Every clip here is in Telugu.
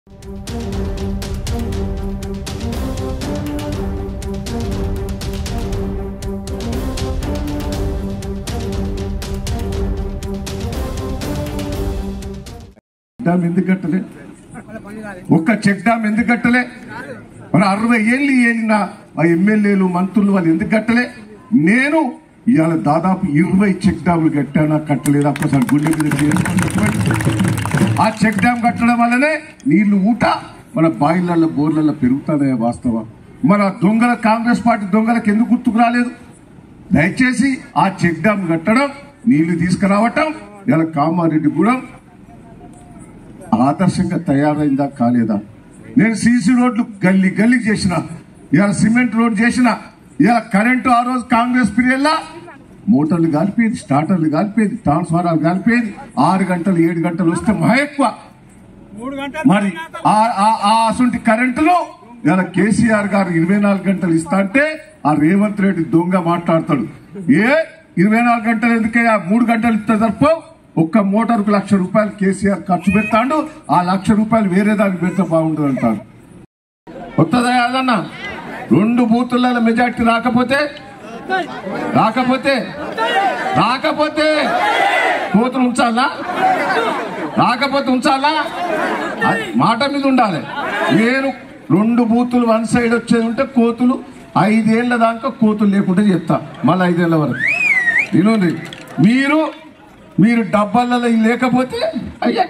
డ్యామ్ ఎందుకు కట్టలే ఒక్క చెక్ డ్యామ్ ఎందుకు కట్టలే మరి అరవై ఏళ్ళు ఏలిన ఆ ఎమ్మెల్యేలు మంత్రులు వాళ్ళు ఎందుకు కట్టలే నేను ఇవాళ దాదాపు ఇరవై చెక్ డ్యాములు కట్టానా కట్టలేదు ఒక్కసారి గుండె మీద చేసుకొని చెప్పండి. ఆ చెక్ డ్యామ్ కట్టడం వల్లనే నీళ్లు ఊట మన బాయిలల్లో బోర్లలో పెరుగుతానే వాస్తవం మన దొంగల కాంగ్రెస్ పార్టీ దొంగలకు ఎందుకు గుర్తుకు రాలేదు దయచేసి ఆ చెక్ డ్యామ్ కట్టడం నీళ్లు తీసుకురావటం ఇలా కామారెడ్డి కూడా ఆదర్శంగా తయారైందా కాలేదా నేను సీసీ రోడ్లు గల్లీ గల్లీ చేసిన ఇవాళ సిమెంట్ రోడ్ చేసిన ఇవాళ కరెంటు ఆ రోజు కాంగ్రెస్ పీరియడ్లా మోటార్లు కాలిపోయేది స్టార్టర్లు కాలిపోయేది ట్రాన్స్ఫారాలు కాలిపోయేది ఆరు గంటలు ఏడు గంటలు వస్తే మహా ఎక్కువ మూడు గంటలు మరి ఆ- ఆ- ఆ అసంటి కరెంటులో ఇలా కేసీఆర్ గారు ఇరవై నాలుగు గంటలు ఇస్తా అంటే ఆ రేవంత్ రెడ్డి దొంగ మాట్లాడతాడు ఏ ఇరవై నాలుగు గంటలు ఎందుకే ఆ మూడు గంటలు ఇస్తే తప్ప ఒక్క మోటార్కు లక్ష రూపాయలు కేసీఆర్ ఖర్చు పెడతాడు ఆ లక్ష రూపాయలు వేరే దానికి పెడితే బాగుంటుంది అంటాడు వస్తుందా కాదన్నా రెండు బూతుల మెజార్టీ రాకపోతే రాకపోతే రాకపోతే కూతురు ఉంచాలా రాకపోతే ఉంచాలా అది మాట మీద ఉండాలి నేను రెండు బూతులు వన్ సైడ్ వచ్చేది ఉంటే కోతులు ఐదేళ్ల దాకా కోతులు లేకుండా చెప్తా మళ్ళీ ఐదేళ్ల వరకు వినండి మీరు మీరు డబ్బాలలో ఇవి లేకపోతే అయ్యా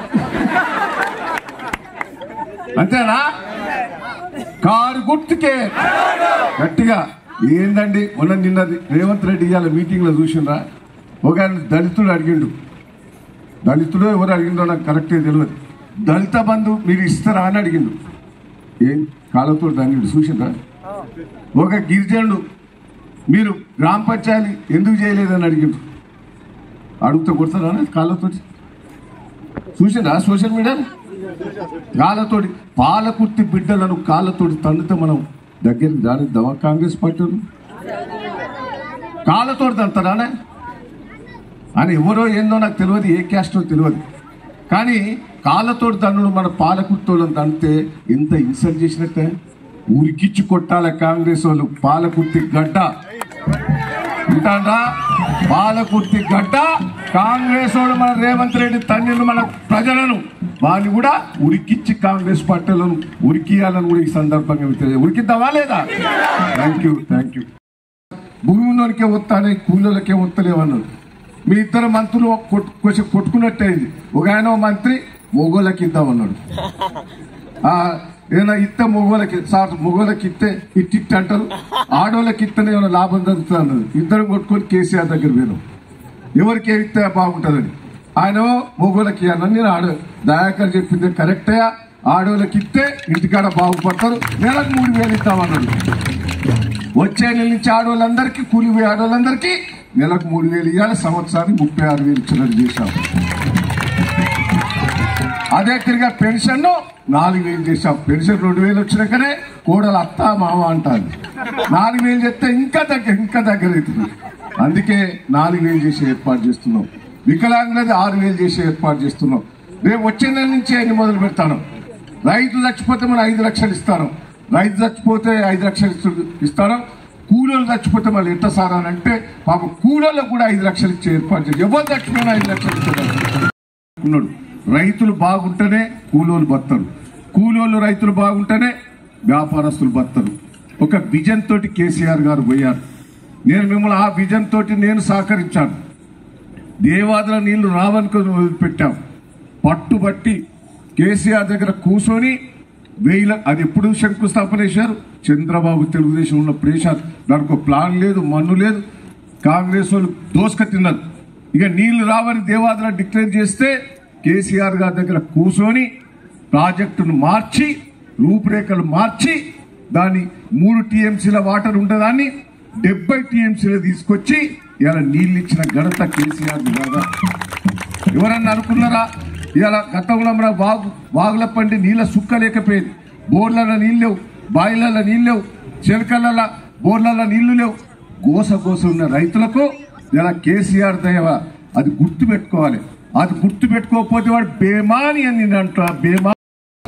అంతేనా కారు గుర్తుకే గట్టిగా ఏందండి మొన్న నిన్న రేవంత్ రెడ్డి ఇవాళ మీటింగ్ లో చూసిండ్రా ఒక ఆయన దళితుడు అడిగిండు దళితుడు ఎవరు అడిగిండో నాకు కరెక్ట్గా తెలియదు దళిత బంధు మీరు ఇస్తారా అని అడిగిండు ఏం కాళ్ళతో అడిగిండు చూసిండ్రా ఒక గిరిజనుడు మీరు గ్రామ పంచాయతీ ఎందుకు చేయలేదని అడిగిండు అడుగుతూ కొడతారా కాళ్ళతో చూసిండ్రా సోషల్ మీడియా కాళ్ళతోటి పాలకుర్తి బిడ్డలను కాళ్ళతోటి తండ్రితో మనం దగ్గరికి రానిద్దామా కాంగ్రెస్ పార్టీ వాళ్ళు? కాళ్ళతోటి తంతారానే అని ఎవరో ఏందో నాకు తెలియదు ఏ క్యాస్టో తెలియదు కానీ కాళ్ళతోటి తండ్రుడు మన పాలకుర్తోళ్ళని తంతే ఎంత ఇన్సల్ట్ చేసినట్టే ఉరికిచ్చి కొట్టాలి కాంగ్రెస్ వాళ్ళు పాలకుర్తి గడ్డ ఉంటాడా పాలకుర్తి గడ్డ కాంగ్రెస్ వాడు మన రేవంత్ రెడ్డి తండ్రిని మన ప్రజలను వాళ్ళు కూడా ఉరికిచ్చి కాంగ్రెస్ పార్టీలను ఉరికియాలని కూడా ఈ సందర్భంగా మీకు తెలియదు. ఉరికిద్దామా లేదా థ్యాంక్ యూ థ్యాంక్ యూ భూమి ఉన్నోనికే వస్తానే కూలీలకే వస్తలేవన్నారు మీ ఇద్దరు మంత్రులు కొట్టు- కొంచెం కొట్టుకున్నట్టయింది ఒక ఆయన ఓ మంత్రి మొగోళ్ళకి ఇద్దామన్నాడు ఆ, ఏదైనా ఇస్తే మొగోళ్ళకి సార్ మొగోళ్ళకి ఇస్తే ఇట్టి అంటారు ఆడోళ్ళకి ఇస్తేనే ఏమైనా లాభం జరుగుతుంది అన్నది ఇద్దరు కొట్టుకొని కేసీఆర్ దగ్గర పోయినాం ఎవరికి ఏమి ఇస్తే బాగుంటుందని ఆయన మొగోళ్ళకి ఇవ్వాలని నేను ఆడ దయాకర్ చెప్పింది కరెక్టే ఆడోళ్ళకి ఇస్తే ఇంటికాడ బాగుపడతారు నెలకు మూడు వేలు ఇస్తామన్నాడు వచ్చే నెల నుంచి ఆడవాళ్ళందరికీ కూలి పోయే ఆడవాళ్ళందరికీ నెలకు మూడు వేలు ఇవ్వాలి సంవత్సరానికి ముప్పై ఆరు వేలు ఇచ్చినట్టు చేశాం అదే తిరిగా పెన్షన్ నాలుగు వేలు చేశాం పెన్షన్ రెండు వేలు వచ్చినాకనే కోడలు అత్త మామ అంటారు నాలుగు వేలు చెప్తే ఇంకా దగ్గర ఇంకా దగ్గర అవుతుంది అందుకే నాలుగు వేలు చేసే ఏర్పాటు చేస్తున్నాం వికలాంగులది ఆరు వేలు చేసే ఏర్పాటు చేస్తున్నాం రేపు వచ్చే నెల నుంచి అన్ని మొదలు పెడతాను రైతు చచ్చిపోతే మనం ఐదు లక్షలు ఇస్తాను రైతు చచ్చిపోతే ఐదు లక్షలు ఇస్తు- ఇస్తాను కూలోళ్ళు చచ్చిపోతే మళ్ళీ ఎట్ట సార్ అని అంటే పాప కూలోళ్ళకు కూడా ఐదు లక్షలు ఇచ్చే ఏర్పాటు చేసి ఎవరు చచ్చిపోయినా ఐదు లక్షలు ఇచ్చేదాన్ని ఉన్నాడు రైతులు బాగుంటేనే కూలోళ్ళు బతరు కూలోళ్ళు రైతులు బాగుంటేనే వ్యాపారస్తులు బతరు ఒక విజన్ తోటి కేసీఆర్ గారు పోయారు నేను మిమ్మల్ని ఆ విజన్ తోటి నేను సహకరించాను దేవాదుల నీళ్లు రావనుకొని వదిలిపెట్టాం పట్టుబట్టి కేసీఆర్ దగ్గర కూర్చొని వేల అది ఎప్పుడు శంకుస్థాపన చేశారు చంద్రబాబు తెలుగుదేశం ఉన్నప్పుడు వేశారు దానికి ఒక ప్లాన్ లేదు మన్ను లేదు కాంగ్రెస్ వాళ్ళు దోసుక తిన్నారు ఇక నీళ్లు రావని దేవాదుల డిక్లేర్ చేస్తే కేసీఆర్ గారి దగ్గర కూర్చొని ప్రాజెక్టును మార్చి రూపురేఖలు మార్చి దాన్ని మూడు టీఎంసీల వాటర్ ఉండదాన్ని డెబ్బై టీఎంసీలు తీసుకొచ్చి ఇలా నీళ్ళు ఇచ్చిన ఘనత కేసీఆర్ కాదా ఎవరన్నా అనుకున్నారా ఇలా గతంలో మన వాగు వాగుల పండి నీళ్ళ సుక్క లేకపోయేది బోర్లలో నీళ్ళు లేవు బాయిలలో నీళ్ళు లేవు చెలకలలో బోర్లలో నీళ్లు లేవు గోస గోస ఉన్న రైతులకు ఇలా కేసీఆర్ దయవ అది గుర్తు పెట్టుకోవాలి అది గుర్తు పెట్టుకోకపోతే వాడు బేమాని అని నేను అంటా బేమా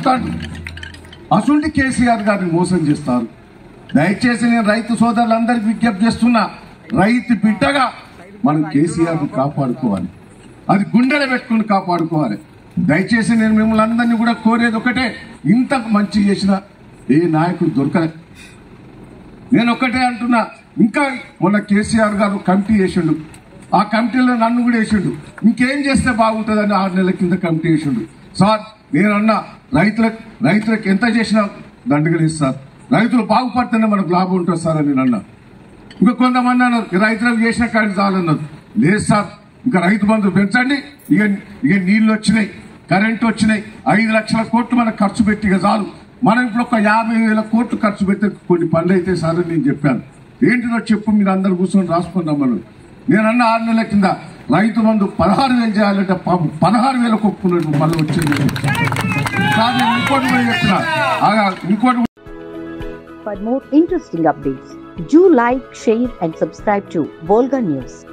చెప్తాడు అసలు కేసీఆర్ గారిని మోసం చేస్తారు దయచేసి నేను రైతు సోదరులందరికీ విజ్ఞప్తి చేస్తున్నా రైతు బిడ్డగా మనం కేసీఆర్ ని కాపాడుకోవాలి అది గుండెలో పెట్టుకుని కాపాడుకోవాలి దయచేసి నేను మిమ్మల్ని అందరినీ కూడా కోరేది ఒకటే ఇంత మంచి చేసిన ఏ నాయకుడు దొరకలేదు నేను ఒకటే అంటున్నా ఇంకా మొన్న కేసీఆర్ గారు కమిటీ వేసిండు ఆ కమిటీలో నన్ను కూడా వేసిండు ఇంకేం చేస్తే బాగుంటుందని ఆరు నెలల కింద కమిటీ వేసిండు సార్ నేనన్నా రైతులకు రైతులకు ఎంత చేసినా దండగలేదు సార్ రైతులు బాగుపడితేనే మనకు లాభం ఉంటుంది సార్ అని నేను అన్నా ఇంకా కొంతమంది అన్నారు "ఈ రైతులకు చేసిన కాడికి చాలన్నారు లేదు సార్ ఇంకా రైతు బంధు పెంచండి ఇక ఇక నీళ్లు వచ్చినాయి కరెంట్ వచ్చినాయి ఐదు లక్షల కోట్లు మనకు ఖర్చు పెట్టి ఇక చాలు మనం ఇప్పుడు ఒక యాభై వేల కోట్లు ఖర్చు పెడితే కొన్ని పనులు అయితే సార్ అని నేను చెప్పాను ఏంటిదో చెప్పు మీరు అందరు కూర్చొని రాసుకొని రమ్మను నేను అన్న ఆరు నెలల కింద రైతు బంధు పదహారు వేలు చేయాలంటే పాపం పదహారు వేలకు ఒప్పుకున్నట్టు మళ్ళీ వచ్చింది సార్ నేను ఇంకోటి కూడా చెప్తున్నా ఆగా, ఇంకోటి For more interesting updates, do like, share, and subscribe to Volga News.